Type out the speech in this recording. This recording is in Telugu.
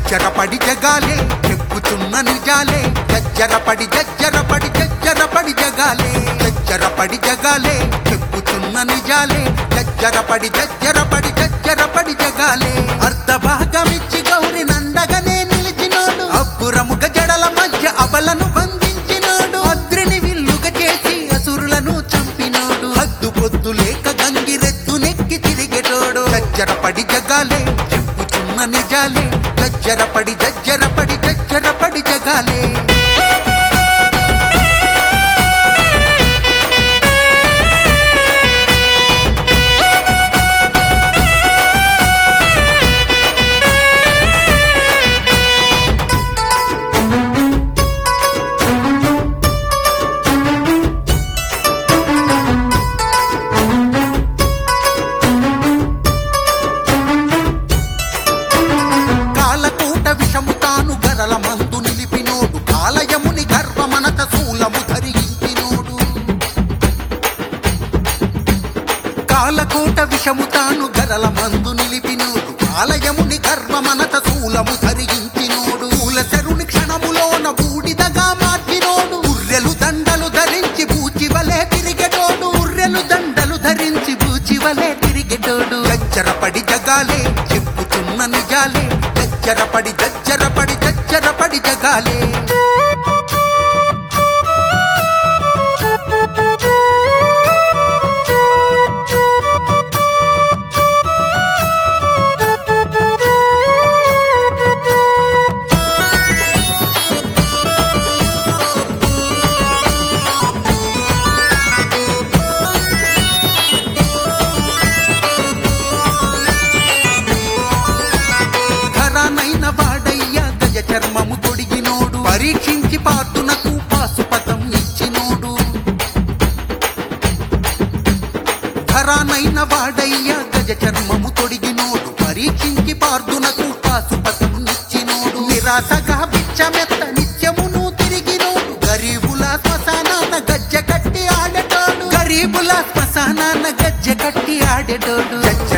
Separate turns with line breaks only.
జజ్జరపడి జగాలే చెప్పుతున్న నిజాలే జజ్జరపడి జజ్జరపడి జజ్జరపడి జగాలే జజ్జరపడి జగాలే చెప్పుతున్న నిజాలే జజ్జరపడి జజ్జరపడి జజ్జరపడి జగాలే అర్ధ భాగమిచ్చి గౌరి నందగనే నిలిచినాడు అబ్బురముగ జడల మధ్య అబలను బంధించినాడు అద్రిని విల్లుగా చేసి అసురులను చంపినాడు హద్దు పొద్దు లేక గంగిరెద్దు నెక్కి తిరిగేటోడు జజ్జరపడి జగాలే చెప్పుతున్న నిజాలే జజ్జరపడి జజ్జరపడి జజ్జరపడి జగాలే కాలకూట విషము తాను గరల మందు నిలిపినోడు కాలయముని గర్వమనక శూలము ధరించినోడు కాలకూట విషము తాను గరల మందు నిలిపినోడు కాలయముని గర్వమనక శూలము ధరించినోడు శరుని క్షణములోన బూడిదగా మార్చినోడు ఉర్రెలు దండలు ధరించి బూచివలే తిరిగెటోడు ఉర్రెలు దండలు ధరించి బూచివలే తిరిగెటోడు గజ్జరపడి జగాలే చెప్పుతున్న నిజాలే గజ్జరపడి గజ్జరపడి గజ్జరపడి జగాలే ధరనైన వాడయ్య గజ చర్మము తొడిగినోడు పరీక్షించి పాతునకు పాశుపతం ఇచ్చినోడు ధరానైన వాడయ్య గజ చర్మము తొడిగినోడు పరీక్షించి పార్దునకు పాశుపతం ఇచ్చినోడు నిరాశగా బిచ్చమెత్త నిత్యమును తిరిగినోడు గరీబుల శ్మశానాన గజ్జె కట్టి ఆడేటోడు గరీబుల శ్మశానాన గజ్జె కట్టి ఆడేటోడు గజ్జ